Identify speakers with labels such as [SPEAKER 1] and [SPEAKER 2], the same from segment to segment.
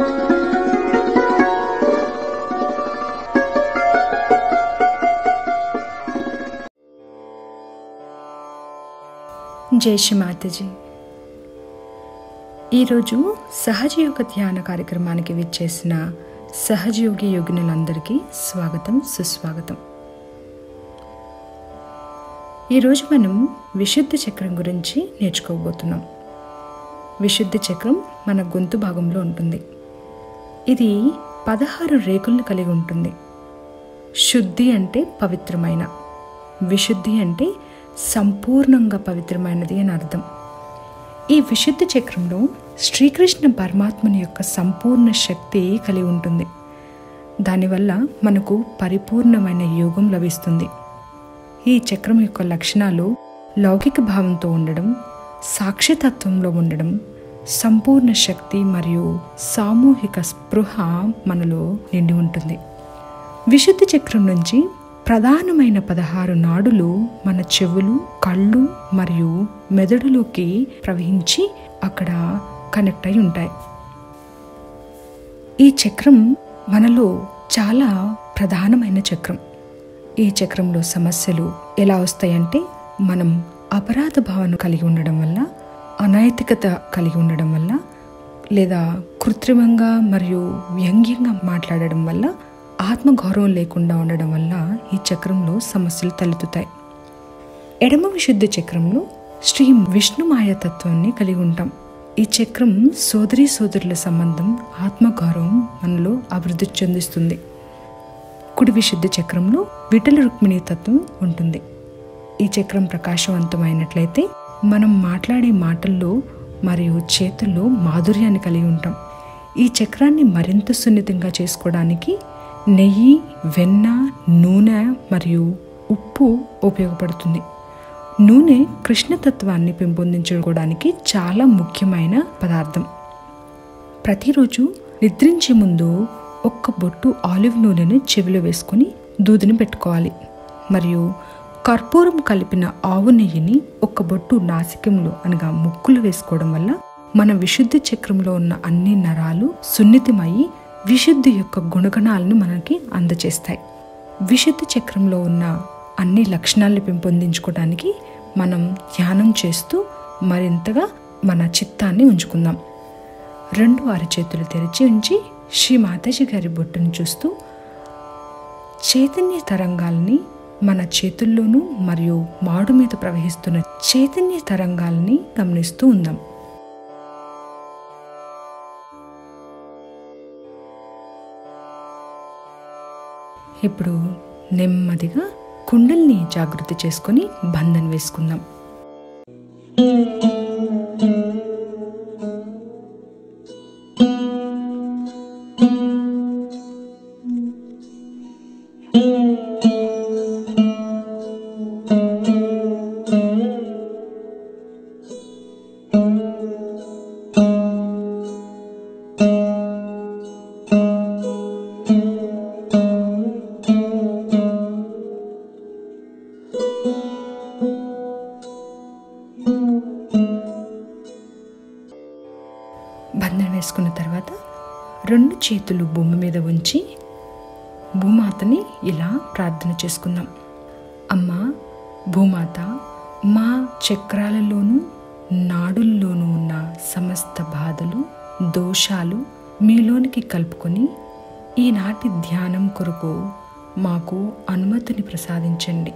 [SPEAKER 1] జై శ్రీ మాతాజీ ఈరోజు సహజయోగ ధ్యాన కార్యక్రమానికి విచ్చేసిన సహజయోగి యోగినులందరికీ స్వాగతం సుస్వాగతం ఈరోజు మనం విశుద్ధ చక్రం గురించి నేర్చుకోబోతున్నాం విశుద్ధ చక్రం మన గొంతు భాగంలో ఉంటుంది ఇది పదహారు రేకులను కలిగి ఉంటుంది శుద్ధి అంటే పవిత్రమైన విశుద్ధి అంటే సంపూర్ణంగా పవిత్రమైనది అని అర్థం ఈ విశుద్ధ చక్రంలో శ్రీకృష్ణ పరమాత్మని యొక్క సంపూర్ణ శక్తి కలిగి ఉంటుంది దానివల్ల మనకు పరిపూర్ణమైన యోగం లభిస్తుంది ఈ చక్రం యొక్క లక్షణాలు లౌకిక భావంతో ఉండడం సాక్షితత్వంలో ఉండడం సంపూర్ణ శక్తి మరియు సామూహిక స్పృహ మనలో నిండి ఉంటుంది విశుద్ధ చక్రం నుంచి ప్రధానమైన పదహారు నాడులు మన చెవులు కళ్ళు మరియు మెదడులోకి ప్రవహించి అక్కడ కనెక్ట్ అయి ఉంటాయి ఈ చక్రం మనలో చాలా ప్రధానమైన చక్రం ఈ చక్రంలో సమస్యలు ఎలా వస్తాయంటే మనం అపరాధ భావన కలిగి ఉండడం వల్ల అనైతికత కలిగి ఉండడం వల్ల లేదా కృత్రిమంగా మరియు వ్యంగ్యంగా మాట్లాడడం వల్ల ఆత్మగౌరవం లేకుండా ఉండడం వల్ల ఈ చక్రంలో సమస్యలు తలెత్తుతాయి ఎడమ విశుద్ధ చక్రంలో శ్రీ విష్ణుమాయ తత్వాన్ని కలిగి ఉంటాం ఈ చక్రం సోదరి సోదరుల సంబంధం ఆత్మగౌరవం మనలో అభివృద్ధి చెందిస్తుంది కుడి విశుద్ధ చక్రంలో విఠల రుక్మిణి తత్వం ఉంటుంది ఈ చక్రం ప్రకాశవంతమైనట్లయితే మనం మాట్లాడే మాటల్లో మరియు చేతుల్లో మాధుర్యాన్ని కలిగి ఉంటాం ఈ చక్రాన్ని మరింత సున్నితంగా చేసుకోవడానికి నెయ్యి వెన్న నూనె మరియు ఉప్పు ఉపయోగపడుతుంది నూనె కృష్ణతత్వాన్ని పెంపొందించుకోవడానికి చాలా ముఖ్యమైన పదార్థం ప్రతిరోజు నిద్రించే ముందు ఒక్క బొట్టు ఆలివ్ నూనెను చెవిలో వేసుకొని దూదిని పెట్టుకోవాలి మరియు కర్పూరం కలిపిన ఆవు నెయ్యిని ఒక బొట్టు నాసికంలో అనగా ముక్కులు వేసుకోవడం వల్ల మన విశుద్ధ చక్రంలో ఉన్న అన్ని నరాలు సున్నితమయ్యి విశుద్ధి యొక్క గుణగణాలను మనకి అందచేస్తాయి విశుద్ధ చక్రంలో ఉన్న అన్ని లక్షణాలను పెంపొందించుకోవడానికి మనం ధ్యానం చేస్తూ మరింతగా మన చిత్తాన్ని ఉంచుకుందాం రెండు అరచేతులు తెరిచి ఉంచి శ్రీ మాతాజీ గారి బొట్టును చూస్తూ చైతన్య తరంగాల్ని మన చేతుల్లోనూ మరియు మాడు మీద ప్రవహిస్తున్న చైతన్య తరంగాల్ని గమనిస్తూ ఉందాం ఇప్పుడు నెమ్మదిగా కుండల్ని జాగృతి చేసుకొని బంధన్ వేసుకుందాం బంధన వేసుకున్న తర్వాత రెండు చేతులు భూమి మీద ఉంచి భూమాతని ఇలా ప్రార్థన చేసుకుందాం అమ్మా భూమాత మా చక్రాలలోనూ నాడుల్లోనూ ఉన్న సమస్త బాధలు దోషాలు మీలోనికి కలుపుకొని ఈనాటి ధ్యానం కొరకు మాకు అనుమతిని ప్రసాదించండి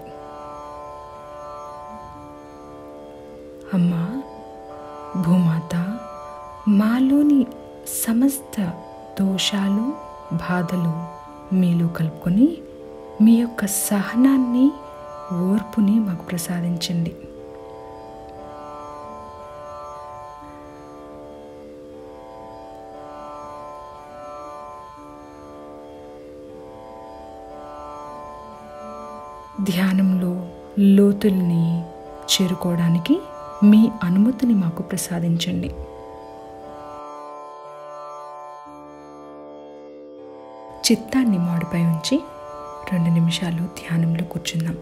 [SPEAKER 1] అమ్మా భూమాత మాలోని సమస్త దోషాలు బాధలు మీలో కలుపుకొని మీ యొక్క సహనాన్ని ఓర్పుని మాకు ప్రసాదించండి ధ్యానంలో లోతుల్ని చేరుకోవడానికి మీ అనుమతిని మాకు ప్రసాదించండి చిత్తాన్ని మాడుపై ఉంచి రెండు నిమిషాలు ధ్యానంలో కూర్చుందాం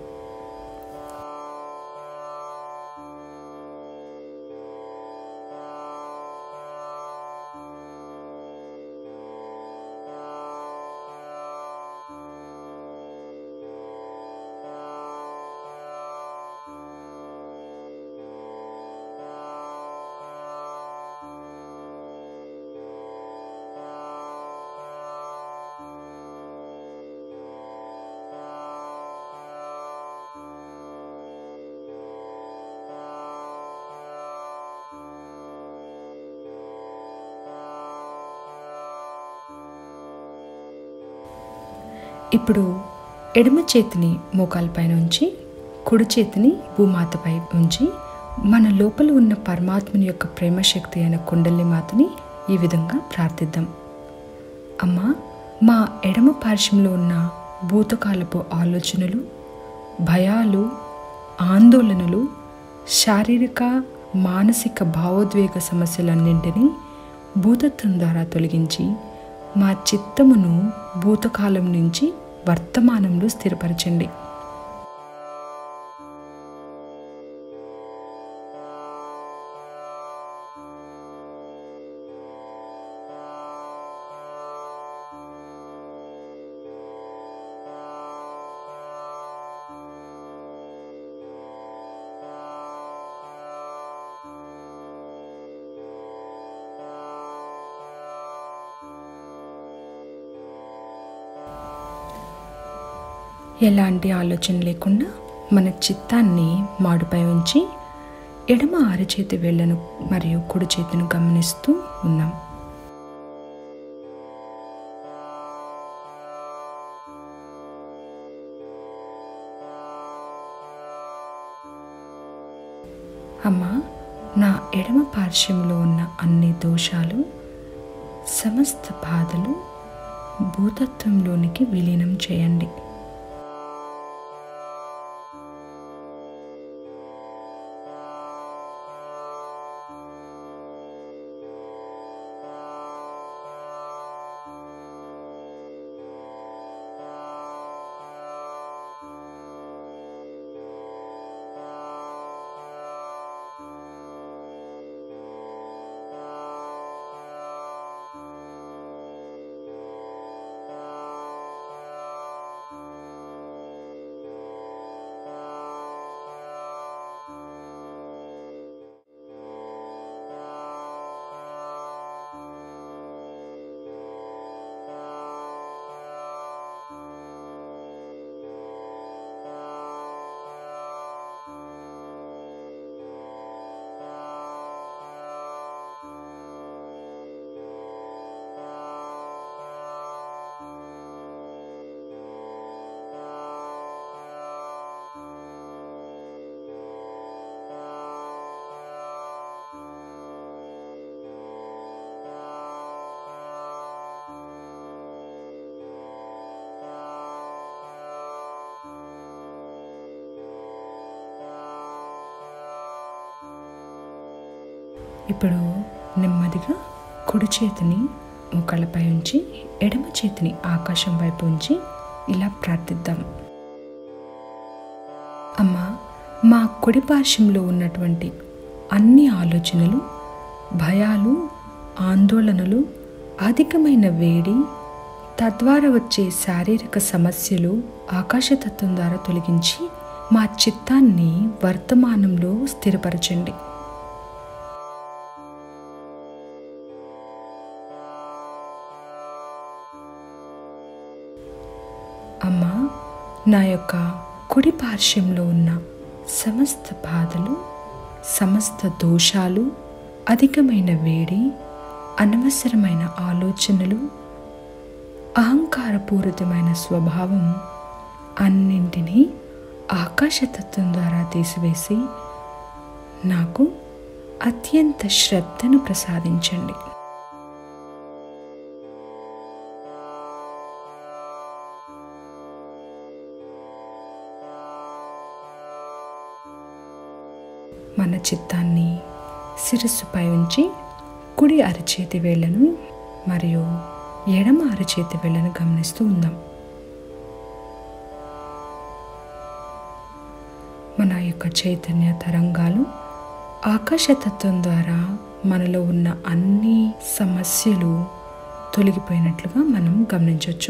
[SPEAKER 1] ఇప్పుడు ఎడమ చేతిని మోకాలపైన ఉంచి కుడి చేతిని భూమాతపై ఉంచి మన లోపల ఉన్న పరమాత్మని యొక్క ప్రేమశక్తి అయిన కుండలి మాతని ఈ విధంగా ప్రార్థిద్దాం అమ్మా మా ఎడమ పార్శ్వంలో ఉన్న భూతకాలపు ఆలోచనలు భయాలు ఆందోళనలు శారీరక మానసిక భావోద్వేగ సమస్యలన్నింటినీ భూతత్వం ద్వారా తొలగించి మా చిత్తమును భూతకాలం నుంచి వర్తమానంలో స్థిరపరచండి ఎలాంటి ఆలోచన లేకుండా మన చిత్తాన్ని మాడుపై ఉంచి ఎడమ అరచేతి వేళ్లను మరియు కుడి చేతిని గమనిస్తూ ఉన్నాం అమ్మా నా ఎడమ పార్శ్వంలో ఉన్న అన్ని దోషాలు సమస్త బాధలు భూతత్వంలోనికి విలీనం చేయండి ఇప్పుడు నెమ్మదిగా కుడి చేతిని మోకాళ్ళపై ఉంచి ఎడమ చేతిని ఆకాశం వైపు ఉంచి ఇలా ప్రార్థిద్దాం అమ్మా మా కుడి పార్శ్వంలో ఉన్నటువంటి అన్ని ఆలోచనలు భయాలు ఆందోళనలు అధికమైన వేడి తద్వారా వచ్చే శారీరక సమస్యలు ఆకాశతత్వం ద్వారా తొలగించి మా చిత్తాన్ని వర్తమానంలో స్థిరపరచండి అమ్మా నా యొక్క కుడి పార్శ్వంలో ఉన్న సమస్త బాధలు సమస్త దోషాలు అధికమైన వేడి అనవసరమైన ఆలోచనలు అహంకారపూరితమైన స్వభావం అన్నింటినీ ఆకాశతత్వం ద్వారా తీసివేసి నాకు అత్యంత శ్రద్ధను ప్రసాదించండి మన చిత్తాన్ని శిరస్సుపై ఉంచి కుడి అరచేతి వేళ్లను మరియు ఎడమ అరచేతి వేళ్లను గమనిస్తూ ఉందాం మన యొక్క చైతన్య తరంగాలు ఆకాశతత్వం ద్వారా మనలో ఉన్న అన్ని సమస్యలు తొలగిపోయినట్లుగా మనం గమనించవచ్చు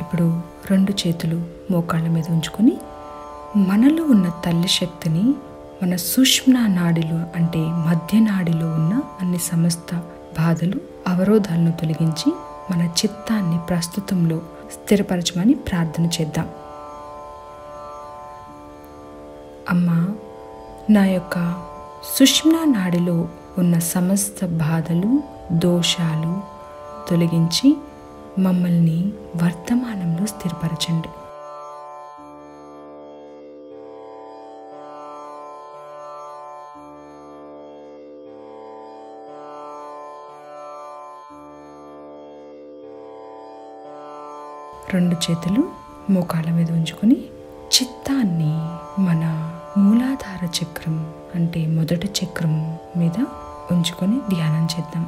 [SPEAKER 1] ఇప్పుడు రెండు చేతులు మోకాళ్ళ మీద ఉంచుకొని మనలో ఉన్న తల్లి శక్తిని మన సూక్ష్మ నాడిలో అంటే మధ్య నాడిలో ఉన్న అన్ని సమస్త బాధలు అవరోధాలను తొలగించి మన చిత్తాన్ని ప్రస్తుతంలో స్థిరపరచమని ప్రార్థన చేద్దాం అమ్మా నా యొక్క సుష్మా నాడిలో ఉన్న సమస్త బాధలు దోషాలు తొలగించి మమ్మల్ని వర్తమానంలో స్థిరపరచండి రెండు చేతులు మోకాళ్ళ మీద ఉంచుకొని చిత్తాన్ని మన మూలాధార చక్రం అంటే మొదటి చక్రం మీద ఉంచుకొని ధ్యానం చేద్దాం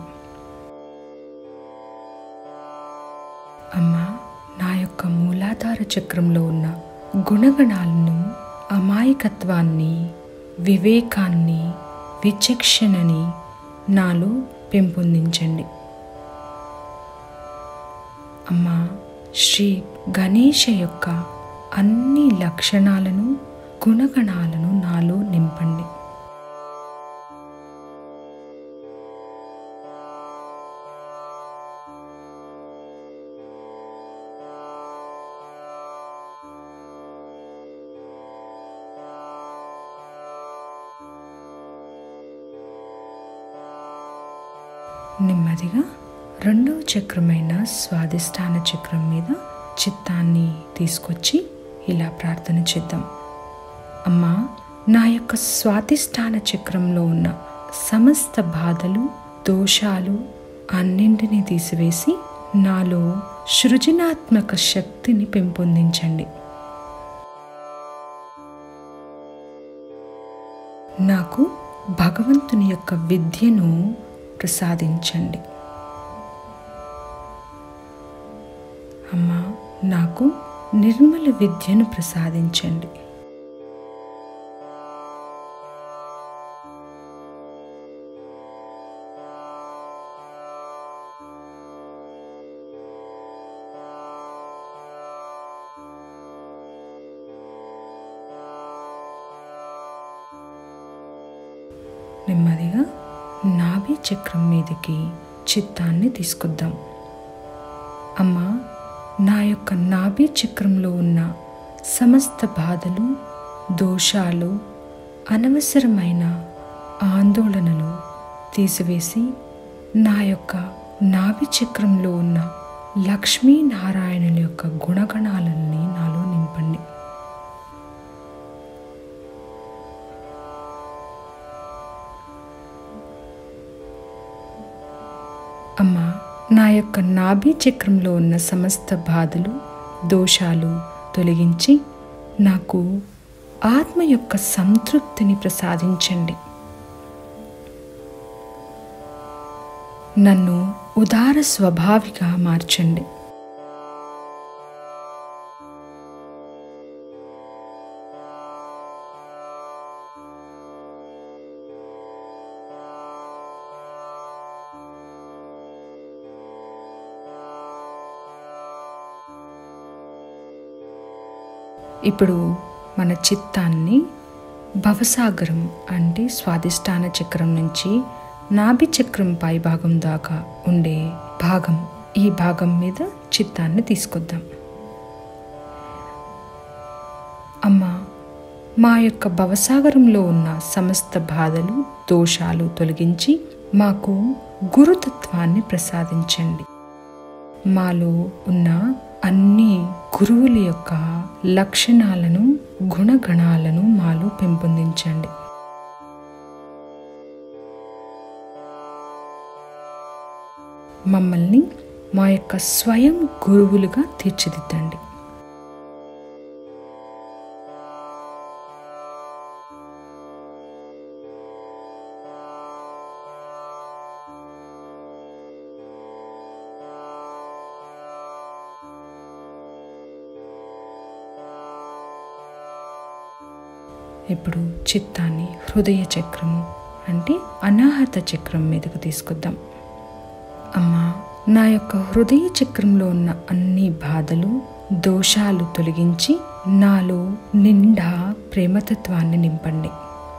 [SPEAKER 1] అమ్మా నా యొక్క మూలాధార చక్రంలో ఉన్న గుణగణాలను అమాయకత్వాన్ని వివేకాన్ని విచక్షణని నాలో పెంపొందించండి అమ్మా శ్రీ గణేష యొక్క అన్ని లక్షణాలను గుణగణాలను నాలో నింపండి నెమ్మదిగా రెండవ చక్రమైన స్వాదిష్టాన చక్రం మీద చిత్తాన్ని తీసుకొచ్చి ఇలా ప్రార్థన చేద్దాం అమ్మా నా యొక్క స్వాదిష్టాన చక్రంలో ఉన్న సమస్త బాధలు దోషాలు అన్నింటినీ తీసివేసి నాలో సృజనాత్మక శక్తిని పెంపొందించండి నాకు భగవంతుని యొక్క విద్యను ప్రసాదించండి అమ్మా నాకు నిర్మల విద్యను ప్రసాదించండి నెమ్మదిగా నాభి చక్రం మీదకి చిత్తాన్ని తీసుకొద్దాం అమ్మా నా యొక్క నాభి చక్రంలో ఉన్న సమస్త బాధలు దోషాలు అనవసరమైన ఆందోళనలు తీసివేసి నా యొక్క నాభి చక్రంలో ఉన్న లక్ష్మీనారాయణుల యొక్క గుణగణాలని నాలో నింపండి అమ్మా నా యొక్క నాభి చక్రంలో ఉన్న సమస్త బాధలు దోషాలు తొలగించి నాకు ఆత్మ యొక్క సంతృప్తిని ప్రసాదించండి నన్ను ఉదార స్వభావిగా మార్చండి ఇప్పుడు మన చిత్తాన్ని భవసాగరం అంటే స్వాదిష్టాన చక్రం నుంచి నాభి చక్రం పై భాగం దాకా ఉండే భాగం ఈ భాగం మీద చిత్తాన్ని తీసుకొద్దాం అమ్మా మా యొక్క భవసాగరంలో ఉన్న సమస్త బాధలు దోషాలు తొలగించి మాకు గురుతత్వాన్ని ప్రసాదించండి మాలో ఉన్న అన్ని గురువుల యొక్క లక్షణాలను గుణగణాలను మాలో పెంపొందించండి మమ్మల్ని మా యొక్క స్వయం గురువులుగా తీర్చిదిద్దండి ఇప్పుడు చిత్తాన్ని హృదయ చక్రము అంటే అనాహత చక్రం మీదకు తీసుకొద్దాం అమ్మా నా యొక్క హృదయ చక్రంలో ఉన్న అన్ని బాధలు దోషాలు తొలగించి నాలో నిండా ప్రేమతత్వాన్ని నింపండి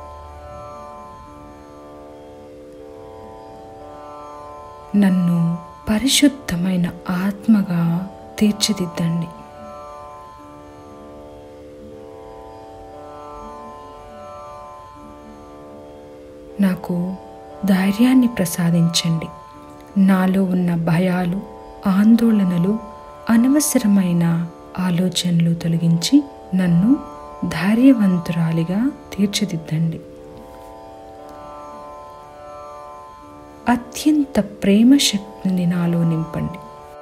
[SPEAKER 1] నన్ను పరిశుద్ధమైన ఆత్మగా తీర్చిదిద్దండి నాకు ధైర్యాన్ని ప్రసాదించండి నాలో ఉన్న భయాలు ఆందోళనలు అనవసరమైన ఆలోచనలు తొలగించి నన్ను ధైర్యవంతురాలిగా తీర్చిదిద్దండి అత్యంత ప్రేమ శక్తిని నాలో నింపండి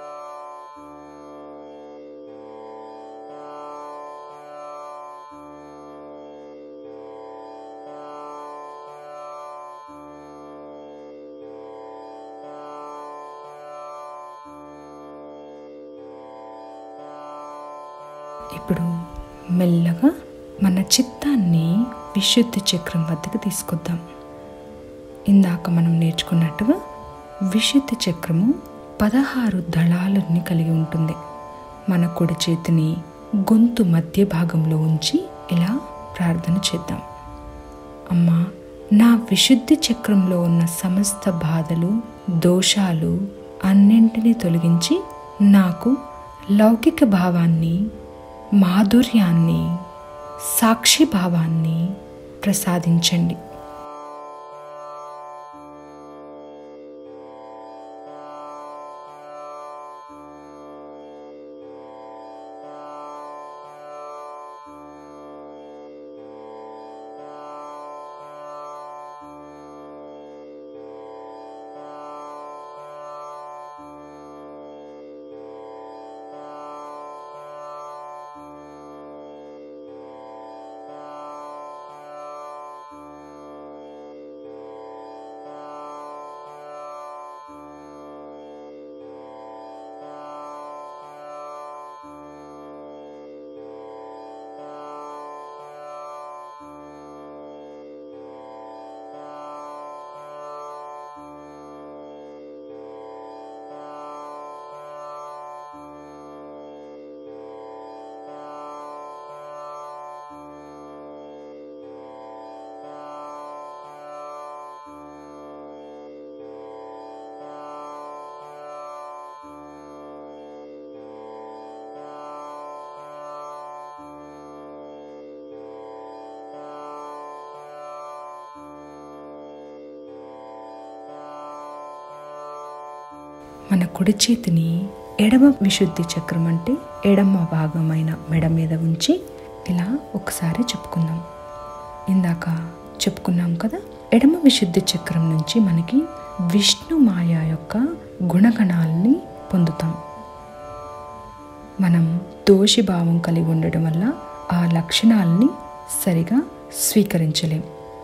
[SPEAKER 1] ఇప్పుడు మెల్లగా మన చిత్తాన్ని విశుద్ధి చక్రం వద్దకు తీసుకొద్దాం ఇందాక మనం నేర్చుకున్నట్టుగా విశుద్ధి చక్రము పదహారు దళాలని కలిగి ఉంటుంది మన కుడి చేతిని గొంతు మధ్య భాగంలో ఉంచి ఇలా ప్రార్థన చేద్దాం అమ్మా నా విశుద్ధి చక్రంలో ఉన్న సమస్త బాధలు దోషాలు అన్నింటినీ తొలగించి నాకు లౌకిక భావాన్ని మాధుర్యాన్ని సాక్షి భావాన్ని ప్రసాదించండి మన కుడి చేతిని ఎడమ విశుద్ధి చక్రం అంటే ఎడమ భాగమైన మెడ మీద ఉంచి ఇలా ఒకసారి చెప్పుకుందాం ఇందాక చెప్పుకున్నాం కదా ఎడమ విశుద్ధి చక్రం నుంచి మనకి విష్ణు మాయ యొక్క గుణగణాలని పొందుతాం మనం దోషి భావం కలిగి ఉండడం వల్ల ఆ లక్షణాలని సరిగా స్వీకరించలేం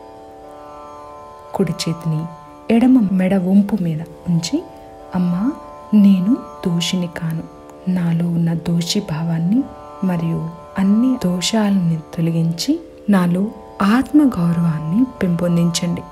[SPEAKER 1] కుడి చేతిని ఎడమ మెడ వంపు మీద ఉంచి అమ్మా నేను దోషిని కాను నాలో ఉన్న దోషి భావాన్ని మరియు అన్ని దోషాలని తొలగించి నాలో ఆత్మ గౌరవాన్ని పెంపొందించండి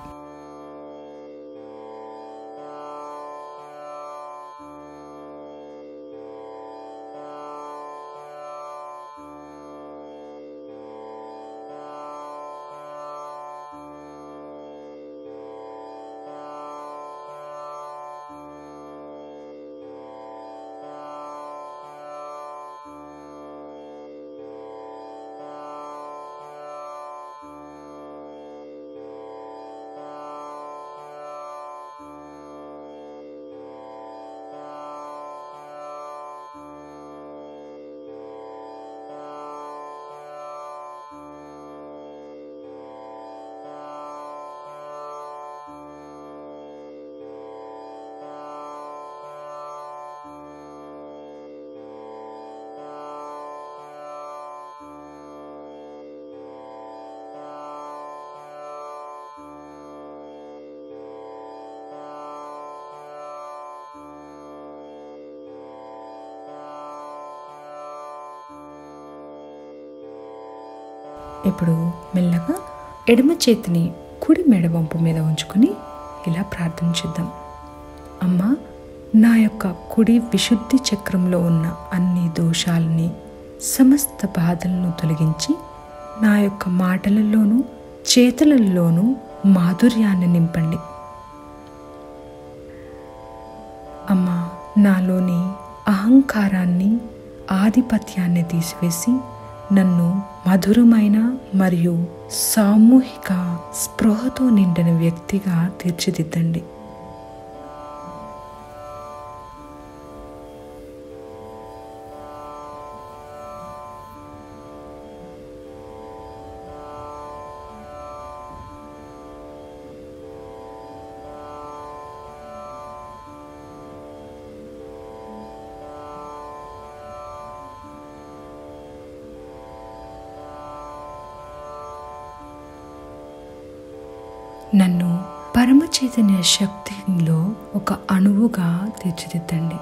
[SPEAKER 1] ఇప్పుడు మెల్లగా ఎడమ చేతిని కుడి మెడ వంపు మీద ఉంచుకొని ఇలా ప్రార్థన చేద్దాం అమ్మా నా యొక్క కుడి విశుద్ధి చక్రంలో ఉన్న అన్ని దోషాలని సమస్త బాధలను తొలగించి నా యొక్క మాటలలోనూ చేతలలోనూ మాధుర్యాన్ని నింపండి అమ్మా నాలోని అహంకారాన్ని ఆధిపత్యాన్ని తీసివేసి నన్ను మధురమైన మరియు సామూహిక స్పృహతో నిండిన వ్యక్తిగా తీర్చిదిద్దండి నన్ను పరమ చైతన్య శక్తిలో ఒక అణువుగా తీర్చిదిద్దండి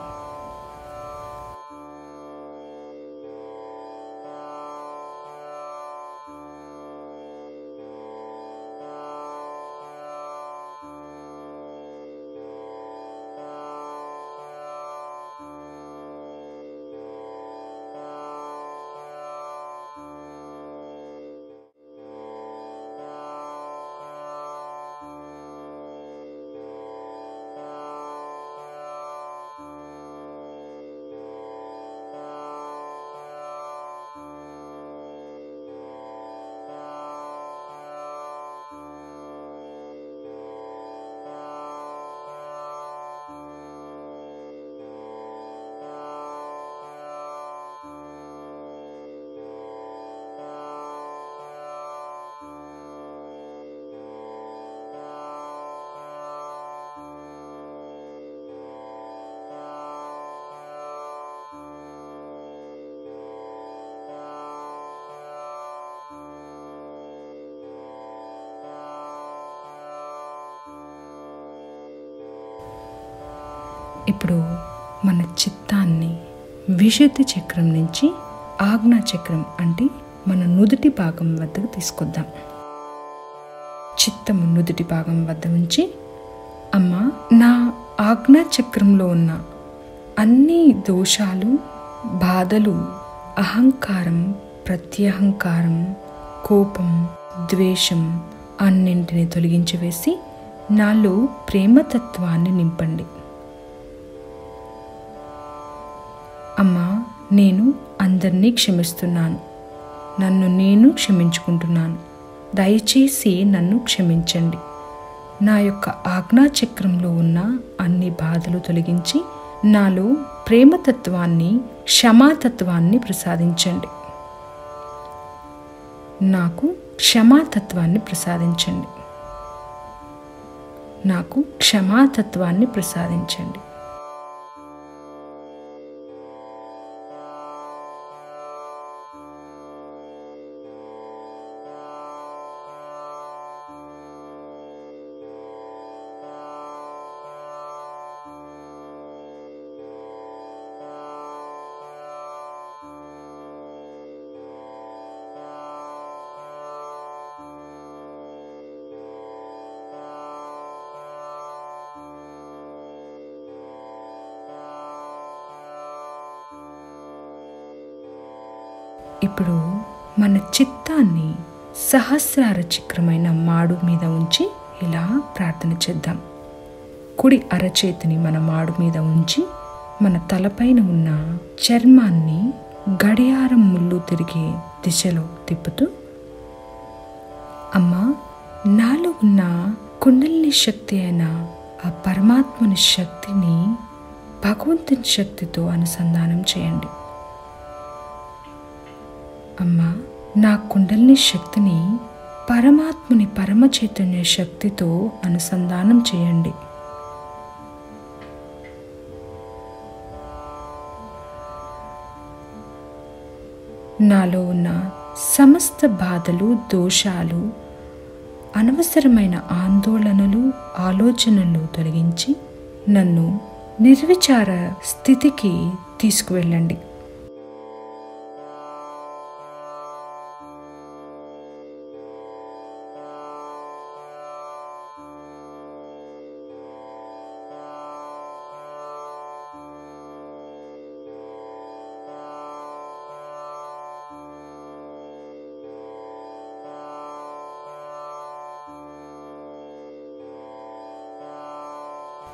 [SPEAKER 1] ఇప్పుడు మన చిత్తాన్ని విశుద్ధి చక్రం నుంచి ఆజ్ఞా చక్రం అంటే మన నుదుటి భాగం వద్దకు తీసుకొద్దాం చిత్తము నుదుటి భాగం వద్ద ఉంచి అమ్మ నా ఆజ్ఞా చక్రంలో ఉన్న అన్ని దోషాలు బాధలు అహంకారం ప్రత్యహంకారం కోపం ద్వేషం అన్నింటిని తొలగించి వేసి నాలో ప్రేమతత్వాన్ని నింపండి అమ్మా నేను అందరినీ క్షమిస్తున్నాను నన్ను నేను క్షమించుకుంటున్నాను దయచేసి నన్ను క్షమించండి నా యొక్క ఆజ్ఞాచక్రంలో ఉన్న అన్ని బాధలు తొలగించి నాలో ప్రేమతత్వాన్ని క్షమాతత్వాన్ని ప్రసాదించండి నాకు క్షమాతత్వాన్ని ప్రసాదించండి నాకు క్షమాతత్వాన్ని ప్రసాదించండి ఇప్పుడు మన చిత్తాన్ని సహస్రార చక్రమైన మాడు మీద ఉంచి ఇలా ప్రార్థన చేద్దాం కుడి అరచేతిని మన మాడు మీద ఉంచి మన తలపైన ఉన్న చర్మాన్ని గడియారం ముళ్ళు తిరిగే దిశలో తిప్పుతూ అమ్మా నాలో ఉన్న కుండలిని శక్తి అయిన ఆ పరమాత్మని శక్తిని భగవంతుని శక్తితో అనుసంధానం చేయండి అమ్మా నా కుండలిని శక్తిని పరమాత్ముని పరమ చైతన్య శక్తితో అనుసంధానం చేయండి నాలో ఉన్న సమస్త బాధలు దోషాలు అనవసరమైన ఆందోళనలు ఆలోచనలు తొలగించి నన్ను నిర్విచార స్థితికి తీసుకువెళ్ళండి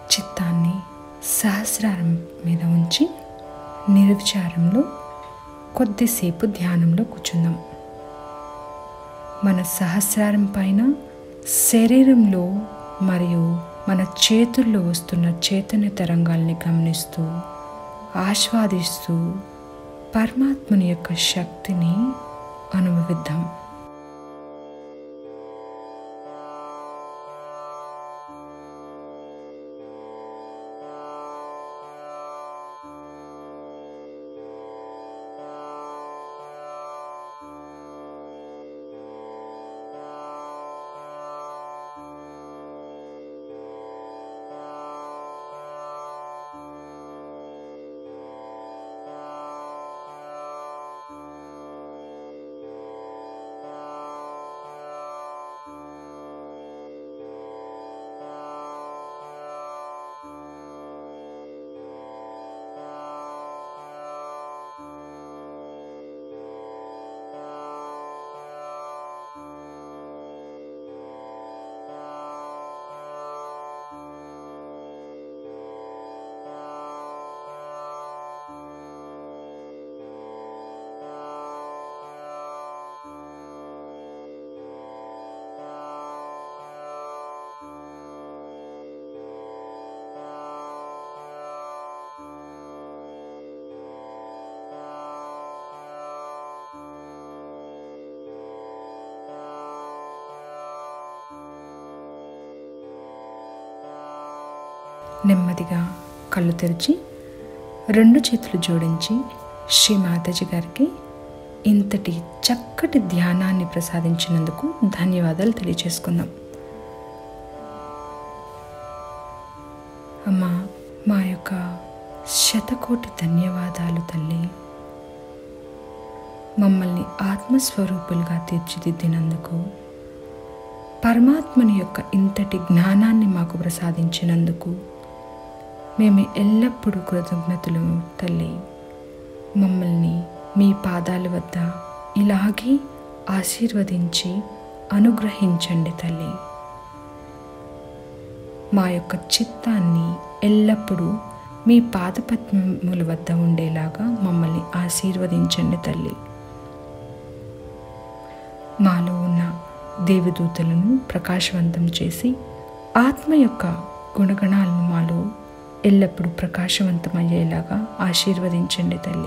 [SPEAKER 1] చిత్తాన్ని సహస్రారం మీద ఉంచి నిర్విచారంలో కొద్దిసేపు ధ్యానంలో కూర్చుందాం మన సహస్రారం పైన శరీరంలో మరియు మన చేతుల్లో వస్తున్న చైతన్య తరంగాల్ని గమనిస్తూ ఆస్వాదిస్తూ పరమాత్మని యొక్క శక్తిని అనుభవిద్దాం నెమ్మదిగా కళ్ళు తెరిచి రెండు చేతులు జోడించి శ్రీ మాతాజీ గారికి ఇంతటి చక్కటి ధ్యానాన్ని ప్రసాదించినందుకు ధన్యవాదాలు తెలియజేసుకుందాం అమ్మా మా యొక్క శతకోటి ధన్యవాదాలు తల్లి మమ్మల్ని ఆత్మస్వరూపులుగా తీర్చిదిద్దినందుకు పరమాత్మని యొక్క ఇంతటి జ్ఞానాన్ని మాకు ప్రసాదించినందుకు మేము ఎల్లప్పుడూ కృతజ్ఞతలు తల్లి మమ్మల్ని మీ పాదాల వద్ద ఇలాగే ఆశీర్వదించి అనుగ్రహించండి తల్లి మా యొక్క చిత్తాన్ని ఎల్లప్పుడూ మీ పాదపద్మముల వద్ద ఉండేలాగా మమ్మల్ని ఆశీర్వదించండి తల్లి మాలో ఉన్న దేవదూతలను ప్రకాశవంతం చేసి ఆత్మ యొక్క గుణగణాలను మాలో ఎల్లప్పుడూ ప్రకాశవంతమయ్యేలాగా ఆశీర్వదించండి తల్లి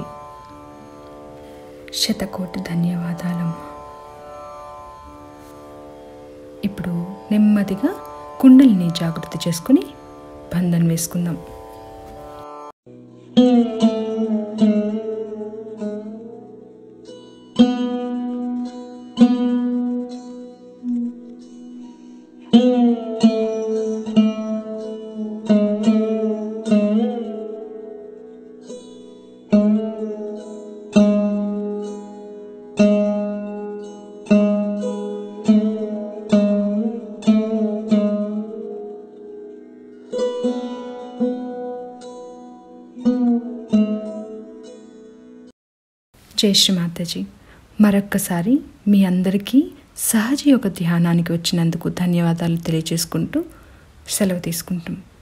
[SPEAKER 1] శతకోటి ధన్యవాదాలమ్మా ఇప్పుడు నెమ్మదిగా కుండలిని జాగృత చేసుకుని బంధం వేసుకుందాం జై శ్రీ మాతాజీ మరొక్కసారి మీ అందరికీ సహజ యోగ ధ్యానానికి వచ్చినందుకు ధన్యవాదాలు తెలియజేసుకుంటూ సెలవు తీసుకుంటాం